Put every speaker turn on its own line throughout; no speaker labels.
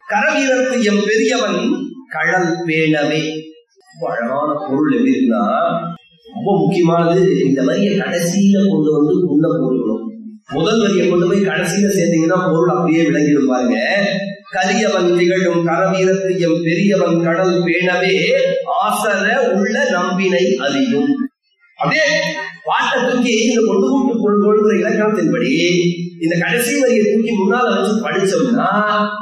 கரவீரத்து M பெரியவன் கழல் பேணவே ரொம்ப அழகான பொருள் எப்படி இருக்குன்னா ரொம்ப முக்கியமானது இந்த வரியை கடைசியில கொண்டு வந்து முன்ன போட்டுக்கணும் முதல் வரியை கொண்டு போய் கடைசியில சேர்த்தீங்கன்னா பொருள் அப்படியே விளங்கிடும் பாருங்க கரியவன் திகழும் கரவீரத்து எம் பெரியவன் கடல் பேணவே ஆசர உள்ள நம்பினை அறியும் அப்படியே பாட்டை தூக்கி இந்த கொண்டு கொண்டு கொண்டு கொள்கிற இலக்கணத்தின்படி இந்த கடைசி வரியை தூக்கி முன்னால வச்சு படிச்சோம்னா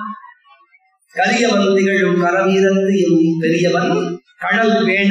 கரியவன் திகழும் கரவீரத்து எம் பெரியவன் கடல் பேண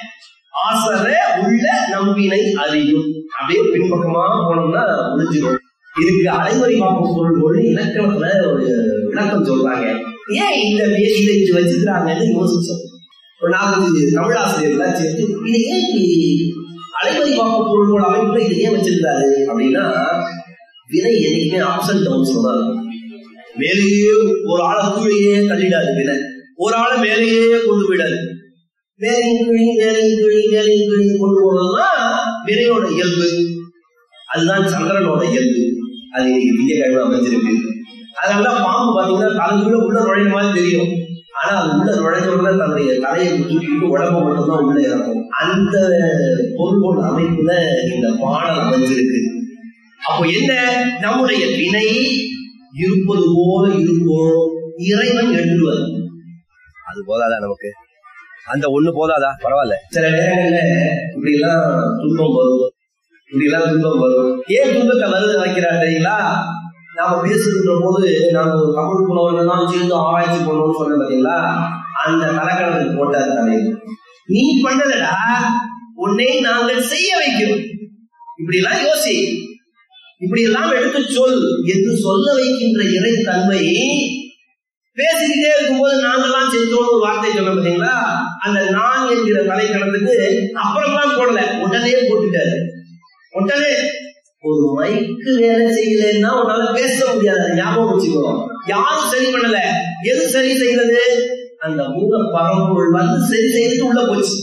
ஆசர உள்ள நம்பினை அறியும் அப்படியே பின்பக்கமா போனோம்னா முடிஞ்சிடும் இதுக்கு அலைவரி பார்க்கும் பொருள் கொண்டு இலக்கணத்துல ஒரு விளக்கம் சொல்றாங்க ஏன் இந்த வே- இதை இது வச்சுக்கிறாங்கன்னு யோசிச்சோம் ஒரு நாலஞ்சு தமிழாசிரியர்கள் சேர்த்து இது ஏன் இப்படி அலைவரி பார்க்கும் பொருள்கள் அமைப்புல இது ஏன் வச்சிருக்காரு அப்படின்னா வினை என்னைக்குமே ஆப்ஷன் டவுன்ஸ் தான் இருக்கும். மேலேயே ஒரு ஆளை கீழேயே தள்ளிடாது வினை ஒரு ஆளை மேலேயே கொண்டு விடாது மேலையும் கிழி மேலையும் கிழி மேலையும் கிழி கொண்டு போறதுதான் வினையோட இயல்பு அதுதான் சந்திரனோட இயல்பு அது இன்னைக்கு திங்கக்கிழமை அமைஞ்சிருக்கு அதனால பாம்பு பாத்தீங்கன்னா தலைக்குள்ள உள்ள நுழைய மாதிரி தெரியும் ஆனா அது உள்ள நுழைஞ்ச உடனே தன்னுடைய தலையை தூக்கிட்டு உடம்பு மட்டும்தான் உள்ள இறக்கும் அந்த பொருளோட அமைப்புல இந்த பாடல் அமைஞ்சிருக்கு அப்போ என்ன நம்முடைய வினை இருப்பது போல இருக்கும் இறைவன் எழுதுவது
அது போதாதா நமக்கு அந்த ஒண்ணு போதாதா பரவாயில்ல
சில நேரங்கள்ல இப்படி எல்லாம் துன்பம் வரும் இப்படி எல்லாம் துன்பம் வரும் ஏன் துன்பத்தை வருது வைக்கிறார் தெரியுங்களா நாம பேசுகின்ற போது நாம ஒரு தமிழ் புலவர்கள் தான் சேர்ந்து ஆராய்ச்சி பண்ணணும்னு சொன்ன பாத்தீங்களா அந்த கலக்கணத்துக்கு போட்டார் தலை நீ பண்ணலடா உன்னை நாங்கள் செய்ய வைக்கிறோம் இப்படி எல்லாம் யோசி இப்படி எல்லாம் எடுத்து சொல் என்று சொல்ல வைக்கின்ற இறைத்தன்மை பேசிக்கிட்டே இருக்கும்போது நாங்கெல்லாம் செஞ்சோம் ஒரு வார்த்தை சொன்ன பாத்தீங்களா அந்த நான் என்கிற தலைக்கணத்துக்கு அப்புறம்லாம் போடல உடனே போட்டுட்டாரு உடனே ஒரு மைக்கு வேலை செய்யலைன்னா உன்னால பேச முடியாது அதை ஞாபகம் வச்சுக்கோ யாரும் சரி பண்ணல எது சரி செய்யறது அந்த மூல பரம்பொருள் வந்து சரி செய்துட்டு உள்ள போச்சு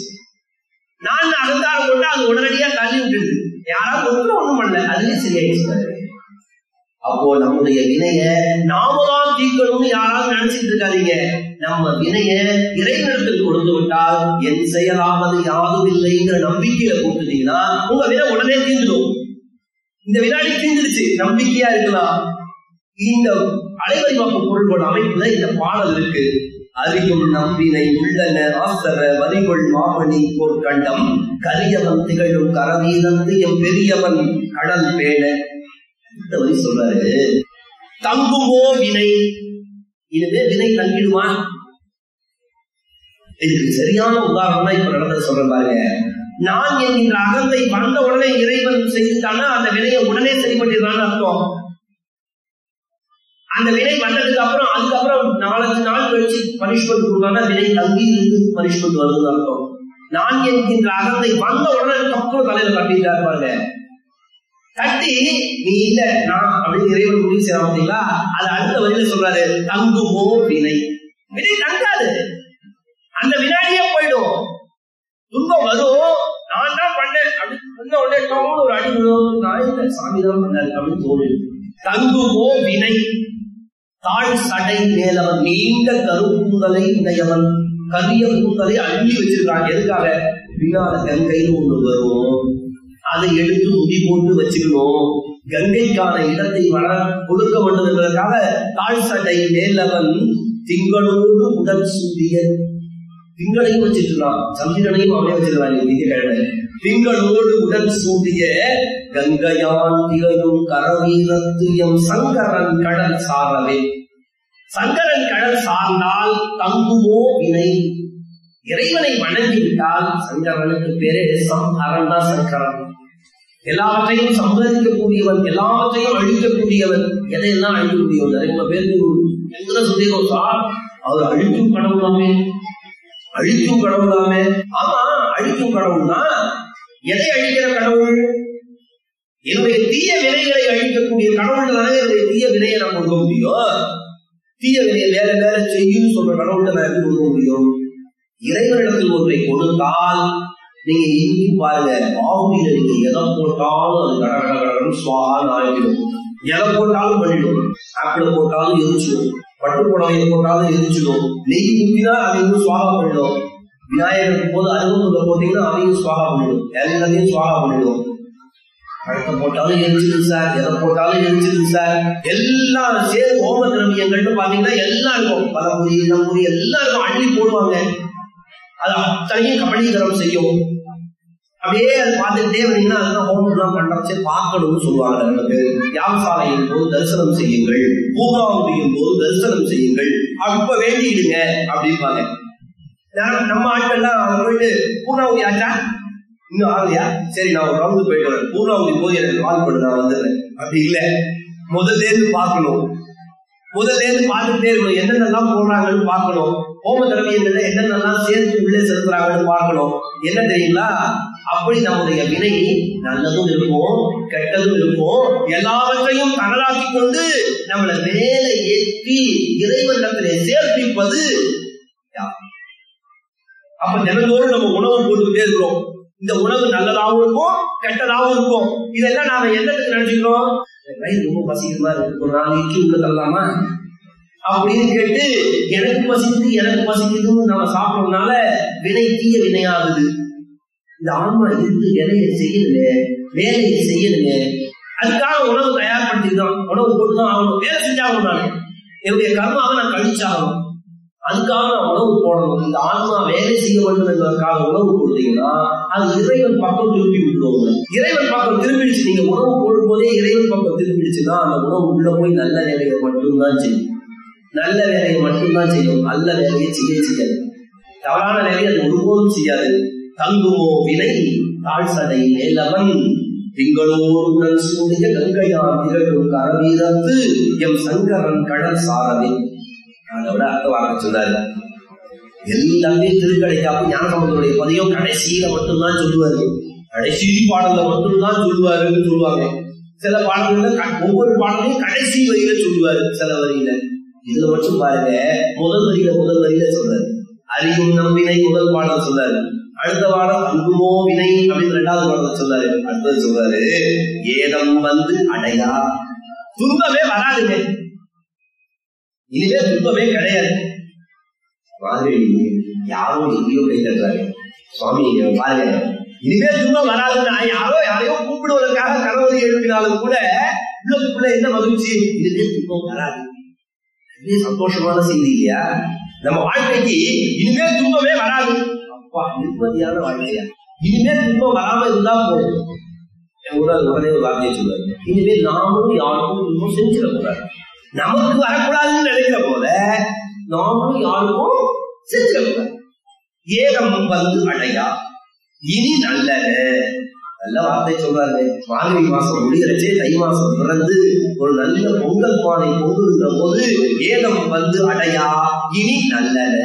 நான் அகங்காரம் கொண்டு அது உடனடியா தள்ளி விட்டுருது யாராவது ஒன்றும் ஒண்ணும் பண்ணல அதுவே சரியாயிடுச்சு பாருங்க. அப்போ நம்முடைய வினைய நாம தான் தீர்க்கணும்னு யாராவது நினைச்சிட்டு இருக்காதீங்க நம்ம வினைய இறைவனிடத்தில் கொடுத்து விட்டால் என் செயலாவது யாரும் இல்லைங்கிற நம்பிக்கையில கொடுத்துட்டீங்கன்னா உங்க வினை உடனே தீர்ந்துடும் இந்த வினாடி தீர்ந்துருச்சு நம்பிக்கையா இருக்கலாம் இந்த அலைவரிவாக்கு பொருள்கள் அமைப்புல இந்த பாடல் இருக்கு அறியும் நம்பினை உள்ளன ஆசர வரிகொள் மாமணி போர்க்கண்டம் கரியவன் திகழும் கரவீரந்து எம் பெரியவன் கடல் பேண இந்த வரி சொல்றாரு தங்குமோ வினை இனிமே வினை தங்கிடுமா இதுக்கு சரியான உதாரணம் தான் இப்ப நடந்தது சொல்றேன் பாருங்க நான் என்கின்ற அகந்தை வந்த உடனே இறைவன் செய்துட்டான்னா அந்த வினையை உடனே சரி பண்ணிடுறான்னு அர்த்தம் அந்த வினை வந்ததுக்கு அப்புறம் அதுக்கப்புறம் நாலஞ்சு நாள் கழிச்சு பனிஷ்மெண்ட் கொடுத்தாங்கன்னா வினை தங்கி இருந்து பனிஷ்மெண்ட் வருதுன்னு அர்த்தம் நான் என்கின்ற அகந்தை வந்த உடனே தப்பு தலையில கட்டிட்டாரு பாருங்க கட்டி நீ இல்ல நான் அப்படின்னு இறைவன் முடிவு செய்யலாம் பார்த்தீங்களா அது அடுத்த வழியில சொல்றாரு தங்குமோ வினை வினை தங்காது அந்த வினாடியே போயிடும் துன்பம் வரும் நான் தான் பண்ணேன் அப்படின்னு சொன்ன உடனே டோன்னு ஒரு அடி விழும். நான் இல்ல சாமி தான் பண்ணாரு அப்படின்னு தோணும் தங்குமோ வினை தாழ் சடை மேலவன் நீண்ட கருப்பூந்தலை உடையவன் கரிய கூந்தலை அள்ளி வச்சிருக்காங்க எதுக்காக பின்னால கங்கைன்னு ஒண்ணு வரும் அதை எடுத்து முடி போட்டு வச்சுக்கணும் கங்கைக்கான இடத்தை வள கொடுக்க வேண்டும் என்பதற்காக தாழ் சடை மேலவன் திங்களோடு உடல் சூடிய திங்களையும் வச்சிருக்கான் சந்திரனையும் அவனே வச்சிருக்காங்க திங்கக்கிழமை திங்களோடு உடல் சூடிய கங்கையான் திகழும் கரவீரத்து எம் சங்கரன் கடல் சாரவே சங்கரன் கடல் சார்ந்தால் தங்குமோ வினை இறைவனை வணங்கிவிட்டால் சங்கரனுக்கு பேரே சம்ஹரன் தான் சங்கரன் எல்லாவற்றையும் சம்பாதிக்கக்கூடியவன் எல்லாவற்றையும் அழிக்கக்கூடியவன் எதையெல்லாம் அழிக்கக்கூடியவன் நிறைய பேருக்கு எங்கிற சந்தேகம் சார் அவர் அழிக்கும் கடவுளாமே அழிக்கும் கடவுளாமே ஆமா அழிக்கும் கடவுள்னா எதை அழிக்கிற கடவுள் என்னுடைய தீய வினைகளை அழிக்கக்கூடிய கடவுள் தானே என்னுடைய தீய வினையை நான் கொடுக்க முடியும் தீய வினையை வேற வேற செய்யும் சொல்ற கடவுள்கிட்ட நான் எப்படி கொடுக்க முடியும் இறைவனிடத்தில் ஒன்றை கொடுத்தால் நீங்க எங்கேயும் பாருங்க ஆகுதியில நீங்க எதை போட்டாலும் அது கட கட கடன்னு சுவான்னு ஆகிடும் எதை போட்டாலும் பண்ணிடும் ஆப்பிள போட்டாலும் எரிச்சிடும் பட்டு புடவையை போட்டாலும் எரிச்சிடும் நெய் ஊத்தினா அதை இன்னும் சுவாகா பண்ணிடும் விநாயகருக்கு போது அருகம்புல போட்டீங்கன்னா அதையும் சுவாகா பண்ணிடும் எல்லாத்தையும் சுவாகா பண்ணிடும் பழத்தை போட்டாலும் எரிச்சிடும் சார் எதை போட்டாலும் எரிச்சிடும் சார் எல்லாம் சேர் ஹோம திரவியங்கள்னு பாத்தீங்கன்னா எல்லாம் இருக்கும் பலமுறி இளமுறி எல்லாம் இருக்கும் அள்ளி போடுவாங்க அது அத்தனையும் கபலீகரம் செய்யும் அப்படியே அது பார்த்துக்கிட்டே வரீங்கன்னா அதுதான் ஹோமம்லாம் பண்றச்சே பார்க்கணும்னு சொல்லுவாங்க நம்ம பேர் யாகசாலையின் போது தரிசனம் செய்யுங்கள் பூர்ணாவதியின் போது தரிசனம் செய்யுங்கள் அப்ப வேண்டிடுங்க அப்படிம்பாங்க நான் நம்ம ஆட்கள்லாம் அவங்க போயிட்டு பூர்ணாவதி ஆச்சா இன்னும் ஆகலையா சரி நான் ஒரு ரவுண்டு போயிட்டு வரேன் பூர்ணாவதி போது எனக்கு கால் பண்ணு நான் வந்துடுறேன் அப்படி இல்ல முதல்ல இருந்து பார்க்கணும் முதல்ல இருந்து பார்த்துட்டே இருக்கணும் என்னென்னலாம் போடுறாங்கன்னு பார்க்கணும் ஹோம திரவியங்கள்ல என்னென்னலாம் சேர்த்து உள்ளே செலுத்துறாங்கன்னு பார்க்கணும் என்ன தெரியுங்களா அப்படி நம்முடைய வினை நல்லதும் இருக்கும் கெட்டதும் இருக்கும் எல்லாவற்றையும் தனதாக்கி கொண்டு நம்மளை மேலே ஏற்றி இறைவனிடத்திலே சேர்ப்பிப்பது யார்? அப்ப தினந்தோறும் நம்ம உணவு போட்டுக்கிட்டே இருக்கிறோம் இந்த உணவு நல்லதாகவும் இருக்கும் கெட்டதாகவும் இருக்கும் இதெல்லாம் நாம என்னத்துக்கு நினைச்சுக்கிறோம் எனக்கு வயிறு ரொம்ப பசிக்கிறதா இருக்கு ஒரு நாலு இட்லி உள்ள தரலாமா அப்படின்னு கேட்டு எனக்கு பசிக்குது எனக்கு பசிக்குதுன்னு நம்ம சாப்பிட்டோம்னால வினை தீய வினையாகுது இந்த ஆன்மா இருந்து வேலையை செய்யணுங்க வேலையை செய்யணுங்க அதுக்காக உணவு தயார்படுத்திதான் உணவு போட்டுதான் ஆகணும் வேலை செஞ்சாகணும் நான் என்னுடைய கர்மாவை நான் கழிச்சாகணும் அதுக்காக நான் உணவு போடணும் இந்த ஆன்மா வேலை செய்ய வேண்டும் என்பதற்காக உணவு கொடுத்தீங்கன்னா அது இறைவன் பக்கம் திருப்பி விட்டுருவாங்க இறைவன் பக்கம் திரும்பிடுச்சு நீங்க உணவு போடும் போதே இறைவன் பக்கம் திரும்பிடுச்சுன்னா அந்த உணவு உள்ள போய் நல்ல வேலையை மட்டும்தான் செய்யும் நல்ல வேலையை மட்டும்தான் செய்யும் நல்ல வேலையை செய்ய செய்யாது தவறான வேலையை அது ஒருபோதும் செய்யாது தங்குமோ வினை தாழ் சடை மேலவன் திங்களோருடன் சூடிய கங்கையார் திகழும் கரவீரத்து எம் சங்கரன் கடல் சாரவே அதோட அர்த்த வார்த்தை சொன்னாரு எல்லாமே திருக்கடைக்காப்பு ஞானசம்பந்தருடைய பதியம் கடைசியில மட்டும்தான் சொல்லுவாரு கடைசி பாடல்ல மட்டும்தான் சொல்லுவாருன்னு சொல்லுவாங்க சில பாடல்கள்ல க- ஒவ்வொரு பாடலையும் கடைசி வரியில சொல்லுவாரு சில வரியில இதுல மட்டும் பாருங்க முதல் வரியில முதல் வரியில சொல்றாரு அறியும் நம்பினை முதல் பாடல் சொல்றாரு அடுத்த பாடம் அன்புமோ வினை அப்படின்னு ரெண்டாவது பாடல சொல்றாரு அடுத்தது சொல்றாரு ஏதம் வந்து அடையா துன்பமே வராதுங்க இனிமே துன்பமே கிடையாது மாதிரி யாரோ எங்கேயோ கை தட்டுறாங்க சுவாமி இங்க பாருங்க இனிமே துன்பம் வராதுன்னா யாரோ யாரையோ கூப்பிடுவதற்காக கணவரை எழுப்பினாலும் கூட உள்ளத்துக்குள்ள என்ன மகிழ்ச்சி இனிமே துன்பம் வராது இது சந்தோஷமான செய்தி இல்லையா நம்ம வாழ்க்கைக்கு இனிமே துன்பமே வராது அப்பா நிம்மதியான வாழ்க்கையா இனிமே துன்பம் வராம இருந்தா போதும் என் கூட உடனே ஒரு வார்த்தையை சொல்லுவாரு இனிமேல் நாமும் யாருக்கும் துன்பம் செஞ்சிடக்கூடாது நமக்கு வரக்கூடாதுன்னு நினைக்கிற போல நாமும் யாருக்கும் செஞ்சிடக்கூடாது ஏகம் வந்து அடையா இனி நல்லது நல்ல வார்த்தை சொல்றாரு மார்கழி மாசம் முடிகிறச்சே தை மாசம் பிறந்து ஒரு நல்ல பொங்கல் பானை பொங்குகின்ற போது ஏகம் வந்து அடையா இனி நல்லது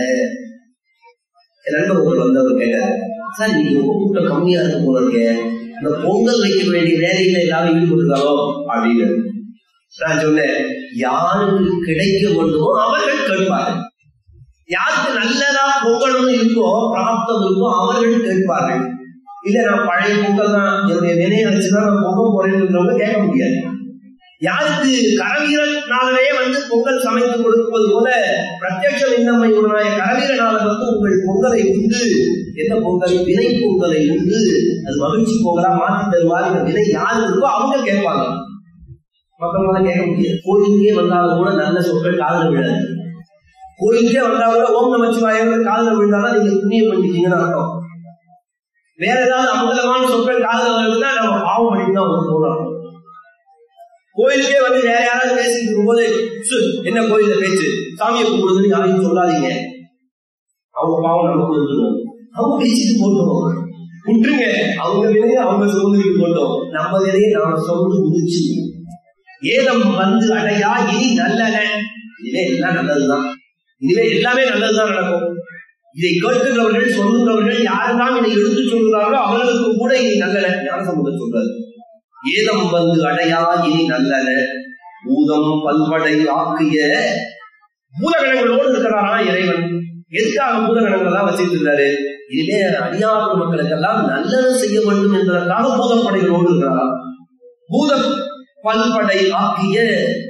என் நண்பர் ஒருத்தர் வந்தவர் கேட்டார் சார் நீங்க ரொம்ப கூட்டம் கம்மியா இருக்க போல இருக்கே இந்த பொங்கல் வைக்க வேண்டிய வேலையில எல்லாரும் ஈடுபட்டுருக்காரோ அப்படின்னு நான் சொன்னேன் யாருக்கு கிடைக்க வேண்டுமோ அவர்கள் கேட்பார்கள் யாருக்கு நல்லதா பொங்கல்னு இருக்கோ பிராப்தம் இருக்கோ அவர்கள் கேட்பார்கள் இல்ல நான் பழைய பொங்கல் தான் என்னுடைய வினையை வச்சுதான் நான் பொங்கல் போறேன்னு கேட்க முடியாது யாருக்கு கரவீரனாலே வந்து பொங்கல் சமைத்து கொடுப்பது போல பிரத்யட்ச விண்ணம்மை உடனாய கரவீரனாளர் வந்து உங்கள் பொங்கலை உண்டு என்ன பொங்கல் வினை பொங்கலை உண்டு அது மகிழ்ச்சி பொங்கலா மாற்றி தருவார் இந்த வினை யாரு இருக்கோ அவங்க கேட்பாங்க மக்களால கேட்க முடியாது கோயிலுக்கே வந்தாலும் கூட நல்ல சொற்கள் காதல விழாது கோயிலுக்கே வந்தா கூட ஓம் நமச்சிவாயங்கிற காதல விழுந்தாலும் நீங்க புண்ணியம் பண்ணிட்டீங்கன்னு அர்த்தம் வேற ஏதாவது அமங்கலமான சொற்கள் காதல வருதுன்னா நம்ம பாவம் பண்ணிட்டு தான் வந்து போறோம் கோயிலுக்கே வந்து வேற யாராவது பேசிட்டு இருக்கும்போது "சு, என்ன கோயில்ல பேச்சு சாமியை கும்பிடுதுன்னு யாரையும் சொல்லாதீங்க அவங்க பாவம் நமக்கு வந்துடும் அவங்க பேசிட்டு போட்டோம் விட்டுருங்க அவங்க வினையை அவங்க சுமந்துட்டு போட்டோம் நம்ம வினையை நாம சுமந்து முடிச்சு ஏதம் வந்து அடையா இனி நல்லன இனிமே எல்லாம் நல்லதுதான் இனிமே எல்லாமே நல்லதுதான் நடக்கும் இதை கேட்கின்றவர்கள் சொல்லுகிறவர்கள் யாரெல்லாம் இதை எடுத்து சொல்கிறார்களோ அவர்களுக்கு கூட இனி நல்லன ஞானசம்பந்தம் சொல்றாரு ஏதம் வந்து அடையா இனி நல்லன பூதம் பல்வடை ஆக்கிய பூதகணங்களோடு இருக்கிறாரா இறைவன் எதுக்காக பூதகணங்கள் எல்லாம் வச்சிட்டு இருந்தாரு இனிமே அடியாத மக்களுக்கெல்லாம் நல்லது செய்ய வேண்டும் என்பதற்காக பூதப்படைகளோடு இருக்கிறாரா பூத பல்படை ஆக்கிய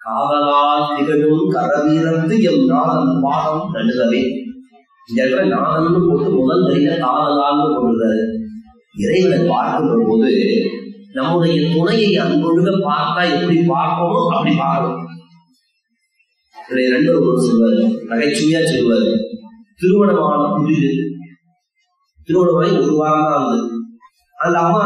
காதலால் திகழும் கரவீரத்து எம் நாதன் பாகம் நடுகவே இந்த இடத்துல நாதன்னு போட்டு முதல் வரியில காதலால்னு கொண்டுறாரு இறைவனை பார்க்கின்ற போது நம்முடைய துணையை அன்பொழுக பார்த்தா எப்படி பார்ப்போமோ அப்படி பார்க்கணும் என்னுடைய நண்பர் ஒரு சொல்வாரு நகைச்சுவையா சொல்வாரு திருமணமான புதிது திருமணமாகி ஒரு வாரம் தான் ஆகுது அந்த அம்மா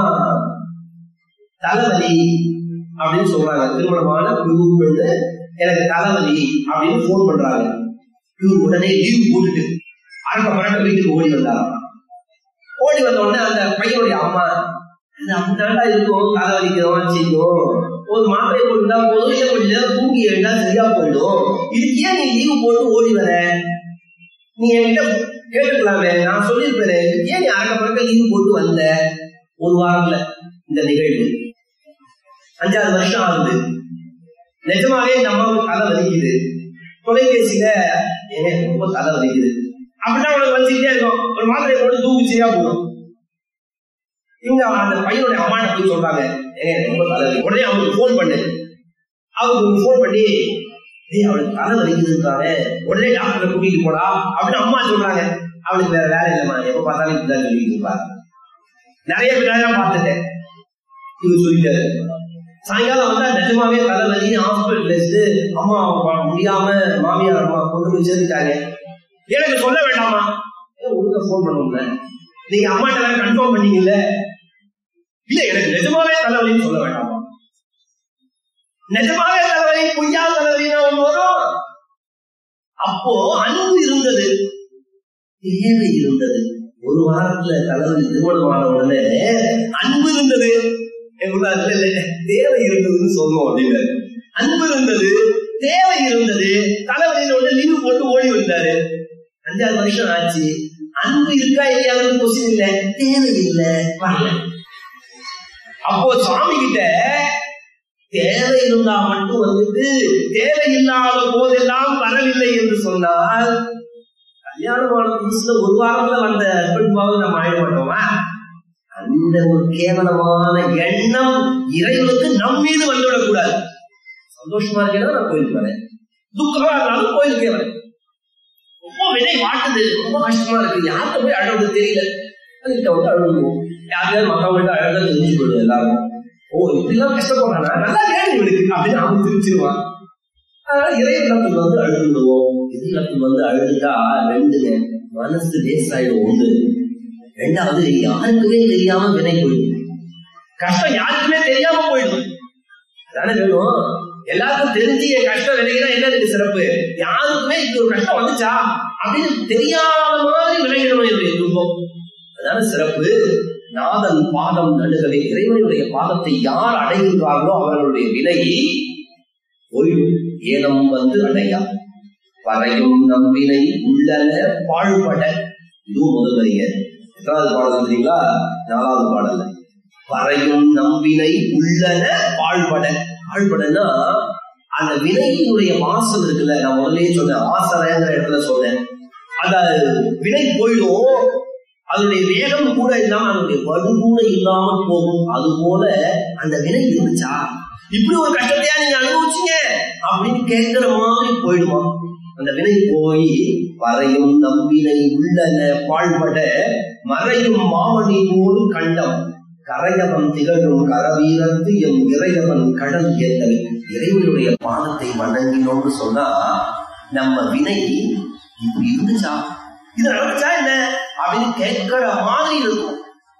தலைவலி அப்படின்னு சொல்றாங்க திருமணமான பியூர் பெண்ணு எனக்கு தலைவலி அப்படின்னு போன் பண்றாங்க பியூர் உடனே லீவ் போட்டுட்டு அரக்க பறக்க வீட்டுக்கு ஓடி வந்தாராம் ஓடி வந்த உடனே அந்த பையனுடைய அம்மா அது அப்படிதாண்டா இருக்கும் தலைவலிக்கிறோம் செய்யும் ஒரு மாத்திரை போட்டுட்டா போதும் இல்லை கொஞ்ச நேரம் தூங்கி எழுந்தா சரியா போயிடும் இதுக்கு ஏன் நீ லீவ் போட்டு ஓடி வர நீ என்கிட்ட கேட்டுக்கலாமே நான் சொல்லியிருப்பேன் ஏன் நீ அரக்க பறக்க லீவ் போட்டு வந்த ஒரு வாரத்துல இந்த நிகழ்வு அஞ்சாறு வருஷம் ஆகுது நிஜமாவே இந்த அம்மாவுக்கு தலை வலிக்குது தொலைபேசியில ஏங்க ரொம்ப தலை வலிக்குது அப்படின்னா அவனுக்கு வலிச்சுக்கிட்டே இருக்கும் ஒரு மாத்திரை போட்டு தூக்கி சரியா போடும் இவங்க அந்த பையனுடைய அம்மாட்ட போய் சொல்றாங்க ஏங்க எனக்கு ரொம்ப தலை வலி உடனே அவனுக்கு ஃபோன் பண்ணு அவருக்கு ஃபோன் பண்ணி ஏய் அவளுக்கு தலை வலிக்குதுன்றானே உடனே டாக்டரை கூட்டிட்டு போடா அப்படின்னு அம்மா சொல்றாங்க அவளுக்கு வேற வேலை இல்லைம்மா எப்ப பார்த்தாலும் இப்படிதான் சொல்லிட்டு இருப்பா நிறைய பேர் தான் பார்த்துட்டேன் இவர் சொல்லிட்டாரு சாயங்காலம் வந்தா நிஜமாவே தலைவலி ஹாஸ்பிட்டல் இருந்து அம்மா ப- முடியாம மாமியார் அம்மா கொண்டு போய் சேர்த்துட்டாங்க எனக்கு சொல்ல வேண்டாமா ஏன் ஒழுங்கா ஃபோன் பண்ணுவோம்ல நீங்க அம்மாட்ட கன்ஃபார்ம் பண்ணீங்கல்ல இல்ல எனக்கு நிஜமாவே தலைவலின்னு சொல்ல வேண்டாமா நிஜமாவே தலைவலி பொய்யா தலைவலின்னா ஒண்ணு வரும் அப்போ அன்பு இருந்தது தேவை இருந்தது ஒரு வாரத்துல தலைவலி திருமணமான உடனே அன்பு இருந்தது என் உள்ள அதுல இல்ல, தேவை இருந்ததுன்னு சொன்னோம் அப்படின்னு அன்பு இருந்தது தேவை இருந்தது தலைவலியில உடனே லீவு போட்டு ஓடி வந்தாரு அஞ்சாறு வருஷம் ஆச்சு அன்பு இருக்கா இல்லையாங்கிறது கொஸ்டின் இல்ல தேவை இல்ல வரல அப்போ சுவாமி கிட்ட தேவை இருந்தா மட்டும் வந்துட்டு தேவை இல்லாத போதெல்லாம் வரவில்லை என்று சொன்னால் கல்யாணமான புதுசுல ஒரு வாரத்துல வந்த ஹஸ்பண்ட் நம்ம ஆயிட மாட்டோமா அந்த ஒரு கேவலமான எண்ணம் இறைவனுக்கு நம் மீது வந்துவிடக் கூடாது சந்தோஷமா இருக்கேன்னா நான் கோயிலுக்கு வரேன் துக்கமா இருந்தாலும் கோயிலுக்கே வரேன் ரொம்ப வினை வாட்டுது ரொம்ப கஷ்டமா இருக்கு யார்கிட்ட போய் அழுவது தெரியல அதுகிட்ட வந்து அழுதுவோம் யாரையாவது மற்றவங்கள்ட்ட அழகா தெரிஞ்சு போயிடும் எல்லாரும் ஓ இப்படிலாம் கஷ்டப்படுறானா நல்லா வேணும் இவனுக்கு அப்படின்னு அவன் தெரிஞ்சிருவான் அதனால இறைவனத்தில் வந்து அழுதுடுவோம் இறைவனத்தில் வந்து அழுதுட்டா ரெண்டுங்க மனசு லேசாயிடும் ஒண்ணு ரெண்டாவது யாருக்குமே தெரியாம வினை போயிடும் கஷ்டம் யாருக்குமே தெரியாம போயிடும் அதானே வேணும் எல்லாருக்கும் தெரிஞ்சு என் கஷ்டம் விளைகிறா என்ன இருக்கு சிறப்பு யாருக்குமே இப்படி ஒரு கஷ்டம் வந்துச்சா அப்படின்னு தெரியாத மாதிரி விளையிடணும் என்னுடைய துன்பம் அதான சிறப்பு நாதன் பாதம் நடுகவே இறைவனுடைய பாதத்தை யார் அடைகின்றார்களோ அவர்களுடைய வினை போயிடும் ஏனம் வந்து அடையா பறையும் நம்பினை உள்ளன பாழ்பட இதுவும் முதல் வரிங்க எத்தனாவது பாடல் தெரியுங்களா நாலாவது பாடல்ல பறையும் நம்பினை உள்ளன பாழ்பட பாழ்படன்னா அந்த வினையினுடைய வாசம் இருக்குல்ல நான் முதல்லயே சொன்னேன் வாசனைங்கிற இடத்துல சொன்னேன் அந்த வினை போயிடும் அதனுடைய வேகம் கூட இல்லாம அதனுடைய வலு கூட இல்லாமல் போகும் அது போல அந்த வினை இருந்துச்சா இப்படி ஒரு கஷ்டத்தையா நீங்க அனுபவிச்சீங்க அப்படின்னு கேட்கிற மாதிரி போயிடுமா அந்த வினை போய் வரையும் நம்பினை உள்ளன பாழ்பட மறையும் மாமணி போல் கண்டம் கரையவன் திகழும் கரவீரத்து எம் இறையவன் கடல் ஏத்தவை இறைவனுடைய பாதத்தை வணங்கினோம்னு சொன்னா நம்ம வினை இப்படி இருந்துச்சா இது நடந்துச்சா என்ன அப்படின்னு கேட்கிற மாதிரி இருக்கும்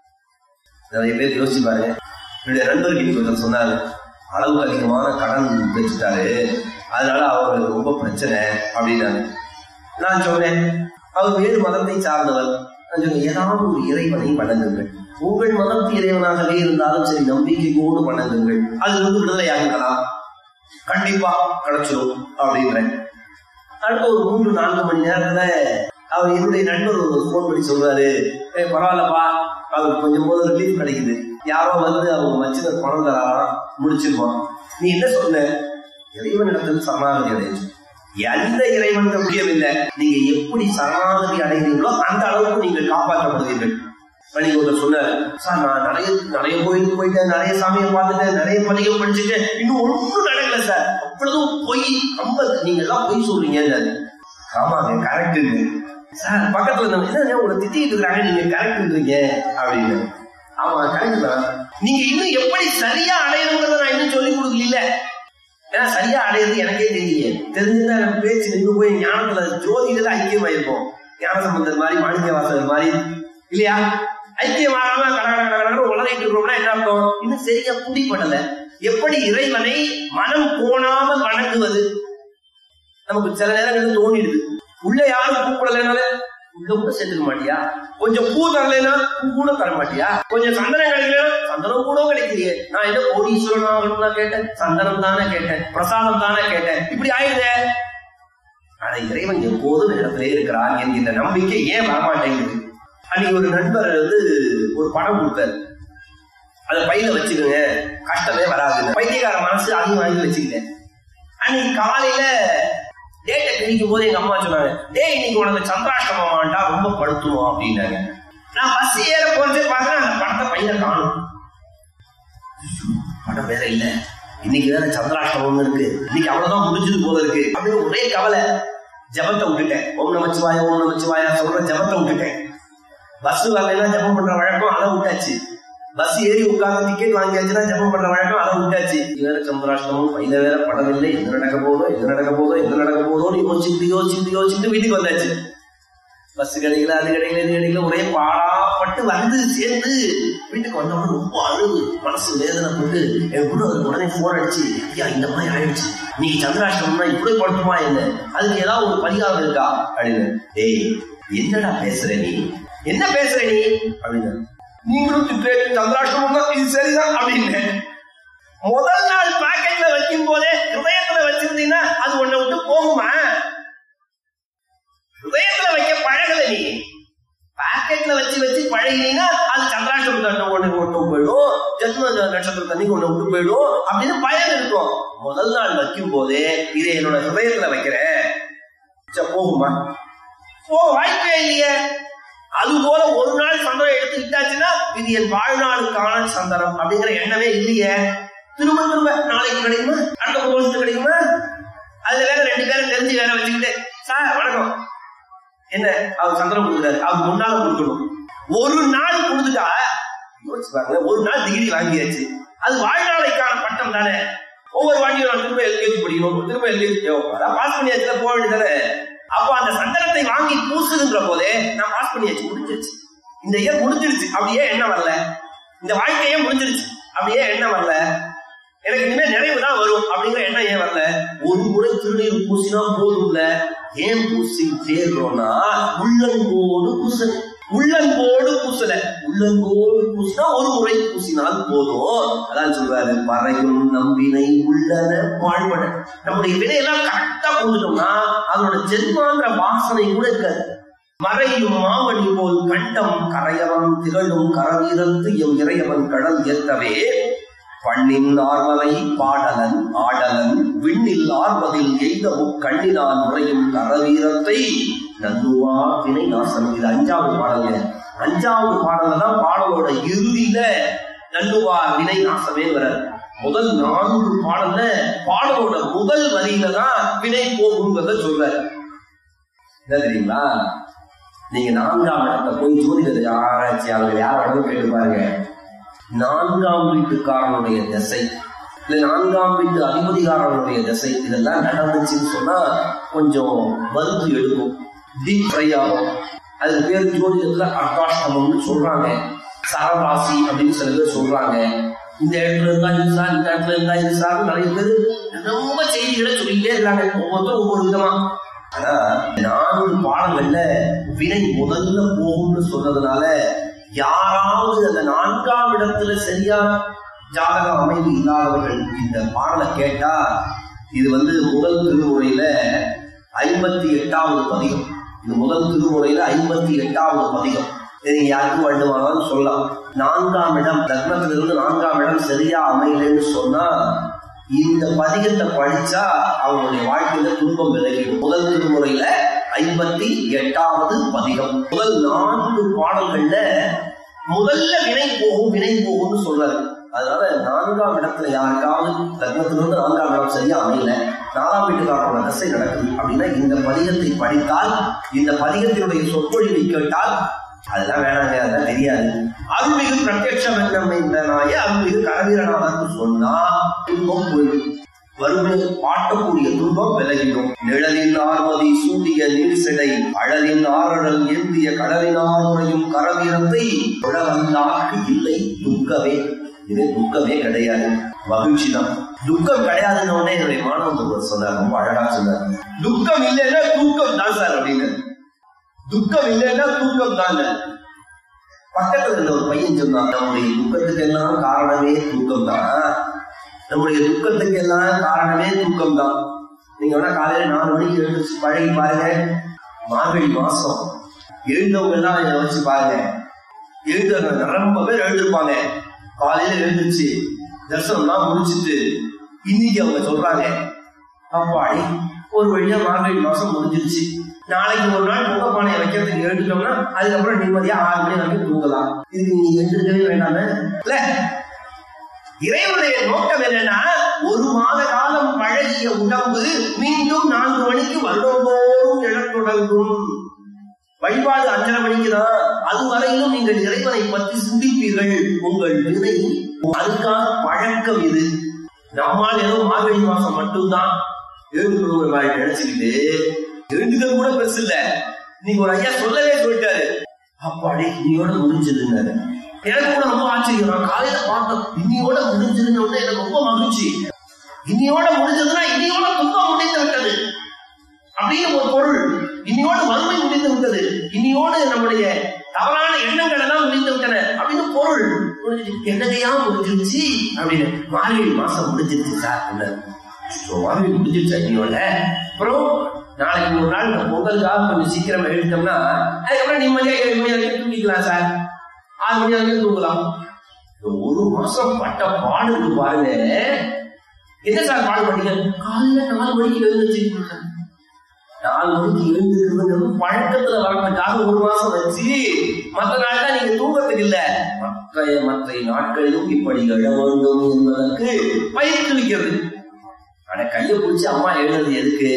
நிறைய பேர் யோசிச்சு பாருங்க என்னுடைய நண்பர்கள் இன்னைக்கு ஒருத்தர் சொன்னாரு அளவுக்கு அதிகமான கடன் வச்சுட்டாரு அதனால அவருக்கு ரொம்ப பிரச்சனை அப்படின்னாரு நான் சொன்னேன் அவர் வேறு மதத்தை சார்ந்தவர் நான் சொன்னேன் ஏதாவது ஒரு இறைவனை வணங்குங்கள் உங்கள் மதத்து இறைவனாகவே இருந்தாலும் சரி நம்பிக்கையோடு வணங்குங்கள் அது வந்து விடுதலையாகிக்கலாம் கண்டிப்பா கிடைச்சிடும் அப்படின்றேன் அடுத்த ஒரு மூன்று நான்கு மணி நேரத்துல அவர் என்னுடைய நண்பர் ஒரு ஃபோன் பண்ணி சொல்றாரு ஏ பரவாயில்லப்பா அவருக்கு கொஞ்சம் போது ரிலீஃப் கிடைக்குது யாரோ வந்து அவங்க வச்சுன பணம் தராராம் முடிச்சிருப்பான் நீ என்ன சொன்ன இறைவனிடத்தில் சரணாகதி அடைஞ்சு எந்த இறைவன் முக்கியமில்லை நீங்க எப்படி சரணாகதி அடைகிறீங்களோ அந்த அளவுக்கு நீங்கள் காப்பாற்றப்படுவீர்கள் அன்னைக்கு ஒருத்தர் சொன்னாரு சார் நான் நிறைய நிறைய கோயிலுக்கு போயிட்டேன் நிறைய சாமியை பார்த்துட்டேன் நிறைய பள்ளிகள் படிச்சுட்டேன் இன்னும் ஒன்றும் நடக்கல சார் அவ்வளவும் பொய் ரொம்ப நீங்க எல்லாம் பொய் சொல்றீங்க ஆமாங்க கரெக்ட் சார் பக்கத்துல இருந்தவங்க என்ன உங்களை திட்டிட்டு இருக்காங்க நீங்க கரெக்ட்ன்றீங்க அப்படின்னு ஆமா கரெக்ட் தான் நீங்க இன்னும் எப்படி சரியா அடையணுங்கிறத நான் இன்னும் சொல்லி கொடுக்கல ஏன்னா சரியா அடையிறது எனக்கே தெரியல தெரிஞ்சுதான் எனக்கு பேச்சு நின்று போய் ஞானத்துல ஜோதியில ஐக்கியமாயிருப்போம் ஞான சம்பந்தர் மாதிரி மாணிக்க வாசகர் மாதிரி இல்லையா ஐக்கியமாகாம கட கட கட கடன்னு உளறிட்டு இருக்கோம்னா என்ன அர்த்தம் இன்னும் சரியா புடிப்படல எப்படி இறைவனை மனம் போனாமல் வணங்குவது நமக்கு சில நேரங்கள் தோணிடுது உள்ள யாரும் கூப்பிடலைனால உள்ள கூட சேர்த்துக்க மாட்டியா கொஞ்சம் பூ தரலைன்னா பூ கூட தர மாட்டியா கொஞ்சம் சந்தனம் கிடைக்கல சந்தனம் கூட கிடைக்கலையே நான் ஏதோ கோடீஸ்வரன் ஆகணும்னா கேட்டேன் சந்தனம் தானே கேட்டேன் பிரசாதம் தானே கேட்டேன் இப்படி ஆயிடுதே ஆனா இறைவன் எப்போதும் இடத்திலே இருக்கிறான் என்கின்ற நம்பிக்கை ஏன் வரமாட்டேங்குது அன்னைக்கு ஒரு நண்பர் வந்து ஒரு படம் கொடுத்தாரு அதை பையில வச்சுக்கோங்க கஷ்டமே வராது பைத்தியக்கார மனசு அதையும் வாங்கி வச்சுக்கிட்டேன் அன்னைக்கு காலையில டேட்டை கிழிக்கும் போது எங்க அம்மா சொன்னாங்க டே இன்னைக்கு உனக்கு சந்திராஷ்டமமாண்டா ரொம்ப படுத்துவோம் அப்படின்னாங்க நான் பஸ் ஏற போறதே பாக்குறேன் அந்த படத்தை பையில காணும் படம் வேற இல்ல இன்னைக்கு வேற சந்திராஷ்டமம் இருக்கு இன்னைக்கு அவ்வளவுதான் முடிஞ்சது போல இருக்கு அப்படின்னு ஒரே கவலை ஜபத்தை விட்டுட்டேன் ஓம் நமச்சிவாய ஓம் நமச்சிவாயா சொல்ற ஜபத்தை விட்டுட்டேன் பஸ் வரலைன்னா ஜபம் பண்ற வழக்கம் அதை விட்டாச்சு பஸ் ஏறி உட்கார்ந்து டிக்கெட் வாங்கியாச்சுன்னா ஜபம் பண்ற வழக்கம் அதை விட்டாச்சு இது வேற சந்திராஷ்டமும் பையில வேற படம் இல்லை எது நடக்க போதோ எது நடக்க போதோ எது நடக்க போதோன்னு யோசிச்சுட்டு யோசிச்சுட்டு யோசிச்சுட்டு வீட்டுக்கு வந்தாச்சு பஸ் கிடைக்கல அது கிடைக்கல இது கிடைக்கல ஒரே பாடாப்பட்டு வந்து சேர்ந்து வீட்டுக்கு வந்தவொடனே ரொம்ப அழுது மனசு வேதனைப்பட்டு என் பொண்ணு அதுக்கு உடனே போன் அடிச்சு ஐயா இந்த மாதிரி ஆயிடுச்சு நீங்க சந்திராஷ்டமம்னா இப்படி படுத்துமா என்ன அதுக்கு ஏதாவது ஒரு பரிகாரம் இருக்கா அப்படின்னு டேய் என்னடா பேசுற நீ என்ன பேசுற நீ அப்படின்னு நீங்களும் திட்டு சந்திராஷ்டமம் தான் இது சரிதான் அப்படின்னு முதல் நாள் பாக்கெட்ல வைக்கும் போதே ஹிருதயத்துல வச்சிருந்தீங்கன்னா அது உன்னை விட்டு போகுமா ஹிருதயத்துல வைக்க பழகல நீ பாக்கெட்ல வச்சு வச்சு பழகினீங்கன்னா அது சந்திராஷ்டமம் தண்ணி ஒண்ணு விட்டு போயிடும் ஜென்ம நட்சத்திர தண்ணி ஒண்ணு விட்டு போயிடும் அப்படின்னு பயம் இருக்கும் முதல் நாள் வைக்கும் போதே இதை என்னோட ஹிருதயத்துல வைக்கிறேன் சரி, போகுமா போ வாய்ப்பே இல்லையே அது போல ஒரு நாள் சந்தனம் எடுத்துக்கிட்டாச்சுன்னா இது என் வாழ்நாளுக்கான சந்தனம் அப்படிங்கிற எண்ணமே இல்லையே திரும்ப திரும்ப நாளைக்கு கிடைக்குமா அடுத்த ஒரு வருஷத்துக்கு கிடைக்குமா அதுல வேற ரெண்டு பேரும் தெரிஞ்சு வேற வச்சுக்கிட்டு சார் வணக்கம் என்ன அவர் சந்தனம் கொடுக்குறாரு அவர் முன்னால கொடுக்கணும் ஒரு நாள் கொடுத்துட்டா யோசிச்சு பாருங்க ஒரு நாள் டிகிரி வாங்கியாச்சு அது வாழ்நாளைக்கான பட்டம் தானே ஒவ்வொரு வாங்கி நான் திரும்ப எல்கேஜி படிக்கணும் திரும்ப எல்கேஜி அதான் பாஸ் பண்ணியாச்சுல போக வேண்டியதானே அப்போ அந்த சந்தனத்தை வாங்கி பூசுகின்ற போதே நான் பாஸ் பண்ணியாச்சு முடிஞ்சிருச்சு இந்த இயர் முடிஞ்சிருச்சு அப்படியே என்ன வரல இந்த வாழ்க்கையே முடிஞ்சிருச்சு அப்படியே என்ன வரல எனக்கு இனிமே நிறைவு தான் வரும் அப்படிங்கிற எண்ணம் ஏன் வரல ஒரு முறை திருநீர் பூசினா போதும்ல ஏன் பூசி தேர்றோம்னா உள்ளன்போடு பூசல உள்ளன்போடு பூசல உள்ளன்போடு பூசினா ஒரு முறை பூசினால் போதும் அதான் சொல்றாரு பறையும் நம்பினை உள்ளன வாழ்வன நம்முடைய வினையெல்லாம் கரெக்டா கொடுத்துட்டோம்னா அதோட ஜென்மாங்கிற வாசனை கூட இருக்காது மறையும் மாமணி போல் கண்டம் கரையவன் திகழும் கரவீரத்து எம் இறையவன் கடல் ஏத்தவே பண்ணின் ஆர்மலை பாடலன் ஆடலன் விண்ணில் ஆர்வதில் எய்த முக்கண்ணினால் முறையும் கரவீரத்தை நன்னுவா வினை நாசம் இது அஞ்சாவது பாடல்ல அஞ்சாவது பாடல்ல தான் பாடலோட இறுதியில நன்னுவா வினை நாசமே வராது முதல் நான்கு பாடல்ல பாடலோட முதல் வரியில தான் வினை போகுங்கிறத சொல்றாரு என்ன தெரியுங்களா நீங்க நான்காம் இடத்தை போய் ஜோதிடத்தை ஆராய்ச்சியாளர்கள் யார் வேணாலும் கேட்டு பாருங்க நான்காம் வீட்டுக்காரனுடைய திசை இல்ல நான்காம் வீட்டு அதிபதிகாரனுடைய திசை இதெல்லாம் நடந்துச்சுன்னு சொன்னா கொஞ்சம் மருந்து எடுக்கும் டீப் ஃப்ரை ஆகும் அதுக்கு பேர் ஜோதிடத்துல அர்த்தாஷ்டமம்னு சொல்றாங்க சரராசி அப்படின்னு சில பேர் சொல்றாங்க இந்த இடத்துல இருந்தா இது சார் இந்த இடத்துல இருந்தா இது சார் நிறைய பேர் ரொம்ப செய்திகளை சொல்லிக்கிட்டே இருக்காங்க ஒவ்வொருத்தரும் ஒவ்வொரு விதமா ஆனா நான்கு பாடங்கள்ல வினை முதல்ல போகும்னு சொன்னதுனால யாராவது அந்த நான்காம் இடத்துல சரியா ஜாதக அமைவு இல்லாதவர்கள் இந்த பாடலை கேட்டா இது வந்து முதல் திருமுறையில ஐம்பத்தி எட்டாவது பதிகம் இது முதல் திருமுறையில ஐம்பத்தி எட்டாவது பதிகம் இது நீங்க யாருக்கும் வேண்டுமானாலும் சொல்லலாம் நான்காம் இடம் லக்னத்திலிருந்து நான்காம் இடம் சரியா அமையலன்னு சொன்னா இந்த பதிகத்தை படிச்சா அவங்களுடைய வாழ்க்கையில துன்பம் விலகிடும் முதல் திருமுறையில ஐம்பத்தி எட்டாவது பதிகம் முதல் நான்கு பாடல்கள்ல முதல்ல வினை போகும் வினை போகும்னு சொல்றாரு அதனால நான்காம் இடத்துல யாருக்காவது லக்னத்திலிருந்து நான்காம் இடம் சரியா அமையல நாலாம் வீட்டுக்காரோட தசை நடக்குது அப்படின்னா இந்த பதிகத்தை படித்தால் இந்த பதிகத்தினுடைய சொற்பொழிவை கேட்டால் அதெல்லாம் வேணாங்க அதெல்லாம் தெரியாது அருள்மிகு பிரத்யட்சம் என்னம் இந்த நாய அருள்மிகு கரவீரநாதன் சொன்னா துன்பம் போயிடும் வறுமை பாட்டக்கூடிய துன்பம் விலகிடும் நிழலின் ஆர்மதி சூடிய நீர் சிடை அழலின் ஆரடல் ஏந்திய கடலினார் உறையும் கரவீரத்தை உழவந்தாக்கு இல்லை துக்கமே இது துக்கமே கிடையாது மகிழ்ச்சி தான் துக்கம் கிடையாதுன்னு உடனே என்னுடைய மாணவன் ஒருவர் சொன்னார் ரொம்ப அழகா சொன்னார் துக்கம் இல்லைன்னா தூக்கம் தான் சார் அப்படின்னு துக்கம் இல்லைன்னா தூக்கம் தான் பக்கத்துல இருந்த ஒரு பையன் சொன்னான் நம்முடைய துக்கத்துக்கு எல்லாம் காரணமே தூக்கம் தான் நம்முடைய துக்கத்துக்கு எல்லாம் காரணமே தூக்கம் தான் நீங்க வேணா காலையில நாலு மணிக்கு எழுந்துச்சு பழகி பாருங்க மார்கழி மாசம் எழுந்தவங்க எல்லாம் இதை வச்சு பாருங்க எழுந்தவங்க ரொம்ப பேர் எழுந்திருப்பாங்க காலையில எழுந்துச்சு தரிசனம்லாம் முடிச்சிட்டு இன்னைக்கு அவங்க சொல்றாங்க அப்பாடி ஒரு வழியா மார்கழி மாசம் முடிஞ்சிருச்சு நாளைக்கு ஒரு நாள் பொங்க பானையை வைக்கிறதுக்கு எழுதிட்டோம்னா அதுக்கப்புறம் நிம்மதியா ஆறு மணி வரைக்கும் தூங்கலாம் இதுக்கு நீங்க எழுந்திருக்கவே வேண்டாமே இல்ல இறைவனுடைய நோக்கம் என்னன்னா ஒரு மாத காலம் பழகிய உடம்பு மீண்டும் நான்கு மணிக்கு வருடந்தோறும் எழத் தொடங்கும் வழிபாடு அஞ்சரை மணிக்கு தான் அது வரையிலும் நீங்கள் இறைவனை பற்றி சிந்திப்பீர்கள் உங்கள் வினை அதுக்கான பழக்கம் இது நம்மால் ஏதோ மார்கழி மாசம் மட்டும்தான் எழுந்துக்கணுங்கிற மாதிரி நினைச்சுக்கிட்டு எழுந்துக்கிறது கூட பெருசு இல்ல நீங்க ஒரு ஐயா சொல்லவே சொல்லிட்டாரு அப்பாடி இன்னையோட முடிஞ்சதுன்னாரு எனக்கு கூட ரொம்ப ஆச்சரியம் நான் காலையில பார்த்தேன் இன்னையோட முடிஞ்சதுன்னு உடனே எனக்கு ரொம்ப மகிழ்ச்சி இன்னையோட முடிஞ்சதுன்னா இன்னையோட துன்பம் முடிந்து விட்டது அப்படின்னு ஒரு பொருள் இன்னையோடு வறுமை முடிந்து விட்டது இன்னையோடு நம்முடைய தவறான எண்ணங்கள் எல்லாம் முடிந்து விட்டன அப்படின்னு பொருள் முடிஞ்சிச்சு. என்னதையா முடிஞ்சிருச்சு அப்படின்னு மார்கழி மாசம் முடிஞ்சிருச்சு சார் அப்படின்னாரு. So, மார்கழி முடிஞ்சிருச்சு இன்னையோட அப்புறம் நாளைக்கு ஒரு நாள் இந்த பொங்கலுக்காக கொஞ்சம் சீக்கிரம் எழுதிட்டோம்னா அதுக்கப்புறம் நிம்மதியா ஏழு மணி வரைக்கும் தூங்கிக்கலாம் சார் ஆறு மணி வரைக்கும் தூங்கலாம் இந்த ஒரு மாசம் பட்ட பாடு இருக்கு பாருங்க என்ன சார் பாடுபட்டீங்க காலையில நாலு மணிக்கு எழுந்துச்சு நாலு மணிக்கு எழுந்திருக்கிறது பழக்கத்துல வரதுக்காக ஒரு மாசம் வச்சு மற்ற நாள் தான் நீங்க தூக்கத்துக்கு இல்ல மற்ற மற்ற நாட்களிலும் இப்படி எழ வேண்டும் என்பதற்கு பயிற்றுவிக்கிறது ஆனா கையை பிடிச்சி அம்மா எழுதுறது எதுக்கு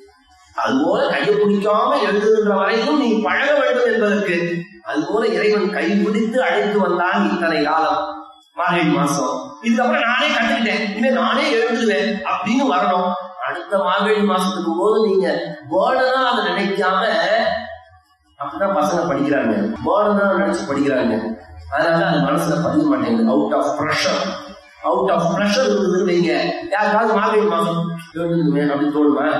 அதுபோல கையை பிடிக்காம எழுதுகின்ற வரையிலும் நீ பழக வேண்டும் என்பதற்கு அதுபோல இறைவன் கை பிடித்து அழைத்து வந்தான் இத்தனை காலம் மார்கழி மாசம் இதுக்கப்புறம் நானே கத்துக்கிட்டேன் இனிமே நானே எழுதுவேன் அப்படின்னு வரணும் அடுத்த மார்கழி மாசத்துக்கு போது நீங்க பேர்டனா அதை நினைக்காம அப்படிதான் பசங்க படிக்கிறாங்க பேர்டனா நினைச்சு படிக்கிறாங்க அதனால அது மனசுல பதிய மாட்டேங்குது out of pressure out of pressure இருக்குது வைங்க யாருக்காவது மார்கழி மாசம் எழுதுமே அப்படின்னு தோணுவேன்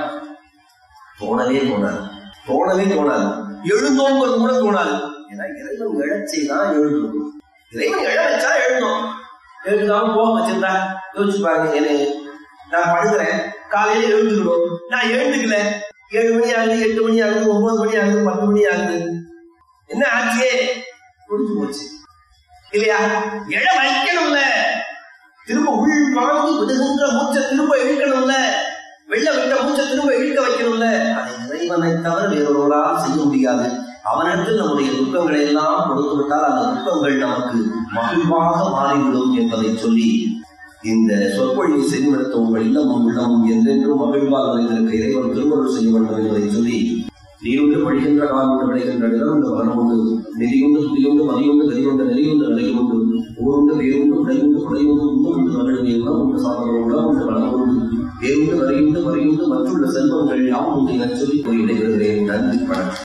தோணவே தோணாது தோணவே தோணாது எழுந்தோங்கிறது கூட தோணாது ஏன்னா இறைவன் இழச்சை தான் எழுதணும் இறைவன் இழ வச்சா எழுதணும் எழுதாம போக வச்சிருந்தா யோசிச்சு பாருங்க என்ன நான் படுக்கிறேன் காலையில எழுந்துக்கணும் நான் எழுந்துக்கல ஏழு மணி ஆகுது எட்டு மணி ஆகுது ஒன்பது மணி ஆகுது பத்து மணி ஆகுது என்ன ஆச்சு முடிஞ்சு போச்சு இல்லையா எழ வைக்கணும்ல திரும்ப உள் வாங்கி விடுகின்ற மூச்சை திரும்ப இழுக்கணும்ல வெளில விட்ட மூச்சை திரும்ப இழுக்க வைக்கணும்ல அதை இறைவனை தவிர வேறொருவரால் செய்ய முடியாது அவனிடத்தில் நம்முடைய துக்கங்களை எல்லாம் கொடுத்து விட்டால் அந்த துக்கங்கள் நமக்கு மகிழ்வாக மாறிவிடும் என்பதை சொல்லி இந்த சொற்பொழிவை செய்துவிடுத்த உங்கள் இல்லமும் உள்ளமும் என்றென்றும் மகிழ்வாக நிறைந்திருக்க இறைவன் திருமணம் செய்ய வேண்டும் என்பதை சொல்லி நீருண்டு பழிகின்ற காலுண்டு விளைகின்ற நிலவுண்டு வளமுண்டு நெறியுண்டு துதியுண்டு மதியுண்டு கதியுண்டு நெறியுண்டு நிலையுண்டு ஊருண்டு வேருண்டு உடையுண்டு குடையுண்டு உண்டு உண்டு மகிழ்வு எல்லாம் உண்டு சாதனம் உள்ள உண்டு வளமுண்டு வேருண்டு வரையுண்டு வரையுண்டு மற்றுள்ள செல்வங்கள் யாவும் உண்டு என சொல்லி போய் இடைபெறுகிறேன் நன்றி வணக்கம்